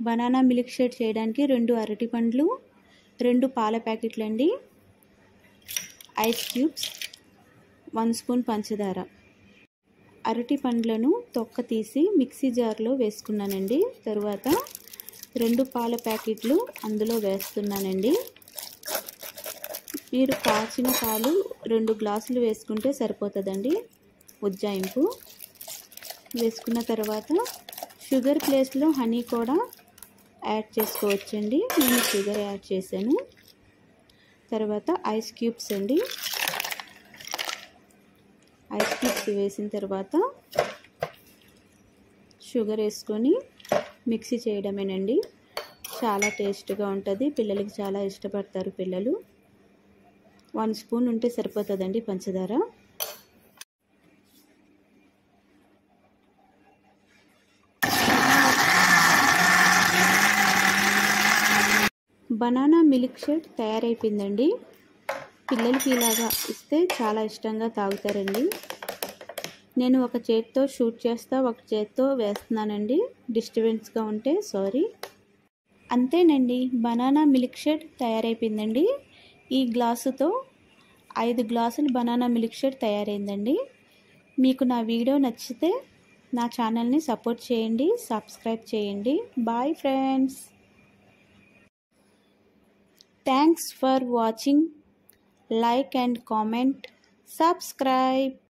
banana milk shake చేయడానికి రెండు అరటి పండ్లు రెండు పాల ప్యాకెట్లు అండి ఐస్ క్యూబ్స్ వన్ స్పూన్ పంచదార అరటి పండ్లను తొక్క తీసి మిక్సీ జార్లో వేసుకున్నానండి తరువాత రెండు పాల ప్యాకెట్లు అందులో వేస్తున్నానండి మీరు కాచిన పాలు రెండు గ్లాసులు వేసుకుంటే సరిపోతుందండి ఉజ్జాయింపు వేసుకున్న తర్వాత షుగర్ ప్లేస్లో హనీ కూడా యాడ్ చేసుకోవచ్చండి నేను షుగర్ యాడ్ చేశాను తర్వాత ఐస్ క్యూబ్స్ అండి ఐస్ క్యూబ్స్ వేసిన తర్వాత షుగర్ వేసుకొని మిక్సీ చేయడమేనండి చాలా టేస్ట్గా ఉంటుంది పిల్లలకి చాలా ఇష్టపడతారు పిల్లలు వన్ స్పూన్ ఉంటే సరిపోతుందండి పంచదార బనానా మిల్క్ షేక్ తయారైపోయిందండి పిల్లలకి ఇలాగా ఇస్తే చాలా ఇష్టంగా తాగుతారండి నేను ఒక చేతితో షూట్ చేస్తా ఒక చేతితో వేస్తున్నానండి డిస్టర్బెన్స్గా ఉంటే సారీ అంతేనండి బనానా మిల్క్ షేక్ తయారైపోయిందండి ఈ గ్లాసుతో ఐదు గ్లాసులు బనానా మిల్క్ షేక్ తయారైందండి మీకు నా వీడియో నచ్చితే నా ఛానల్ని సపోర్ట్ చేయండి సబ్స్క్రైబ్ చేయండి bye friends thanks for watching like and comment subscribe